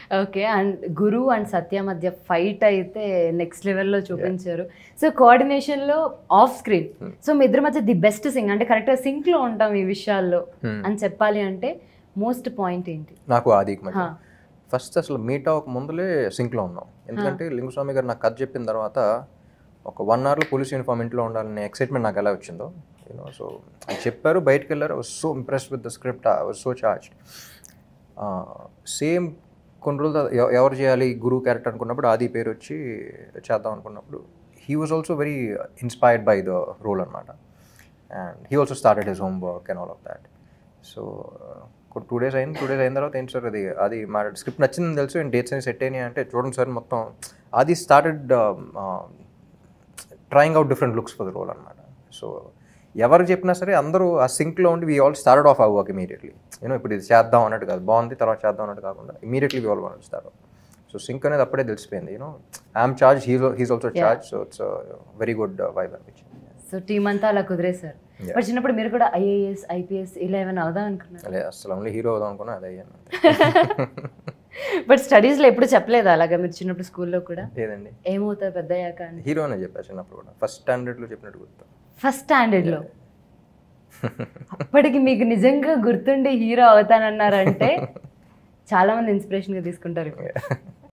Okay and Guru and Satya మధ్య fight అయితే next లెవెల్లో చూపించారు సో కోఆర్డినేషన్లో ఆఫ్ స్క్రీన్ సో మీ ఇద్దరి మధ్య ది బెస్ట్ సింగ్ అంటే కరెక్ట్గా సింక్లో ఉంటాం ఈ విషయాల్లో Hmm. అని చెప్పాలి అంటే మోస్ట్ పాయింట్ ఏంటి నాకు ఆదికి మధ్య హా. ఫస్ట్ అసలు మీట్ అవ్వక ముందులే సింక్లో ఉన్నాం ఎందుకంటే లింగుస్వామి గారు నాకు కథ చెప్పిన తర్వాత ఒక వన్ అవర్లో పోలీస్ యూనిఫామ్ ఇంట్లో ఉండాలనే ఎక్సైట్మెంట్ నాకు ఎలా వచ్చిందో యూనో సో ఆయన చెప్పారు బయటకు వెళ్ళారు was so impress with the script was so charge same కొన్ని రోజులు తర్వాత ఎవ- ఎవరు చేయాలి గురు క్యారెక్టర్ అనుకున్నప్పుడు ఆది పేరు వచ్చి చేద్దాం అనుకున్నప్పుడు he was also very inspired by the role అనమాట and he also started his home work and all of that so two days అయింది టూ డేస్ అయిన తర్వాత ఏంటి సార్ అది అది మా స్క్రిప్ట్ నచ్చిందని తెలుసు అండ్ డేట్స్ అని సెట్ అయినాయి అంటే చూడండి సార్ మొత్తం అది started trying out different looks for the role అనమాట సో ఎవరు చెప్పినా సరే అందరూ ఆ సింక్లో ఉండి వీ ఆల్ స్టార్ట్ ఆఫ్ అవ్వక ఇమీడియట్లీ యూనో ఇప్పుడు ఇది చేద్దాం అన్నట్టు కాదు బాగుంది తర్వాత చేద్దాం అన్నట్టు కాకుండా immediately we all one start so sync అనేది అప్పుడే తెలిసిపోయింది you know I'm charge he's he's also charge so it's very good vibe అనిపించింది సో టీం అంతా అలా కుదిరేశారు Yeah. బట్ చిన్నప్పుడు మీరు కూడా ఐఏఎస్ ఐపీఎస్ ఇలా ఏమైనా అవుదాం అనుకున్నారు అదే అసలు ఓన్లీ హీరో అవుదాం అనుకున్నా అదే అయ్యాను అంతే. బట్ స్టడీస్లో ఎప్పుడు చెప్పలేదు అలాగా మీరు చిన్నప్పుడు స్కూల్లో కూడా లేదండి ఏమవుతుంది పెద్దయ్యాక అని హీరో అనే చెప్పా చిన్నప్పుడు కూడా ఫస్ట్ స్టాండర్డ్లో చెప్పినట్టు గుర్తు ఫస్ట్ స్టాండర్డ్లో అప్పటికి మీకు నిజంగా గుర్తుండి హీరో అవుతానన్నారంటే చాలా మంది ఇన్స్పిరేషన్గా తీసుకుంటారు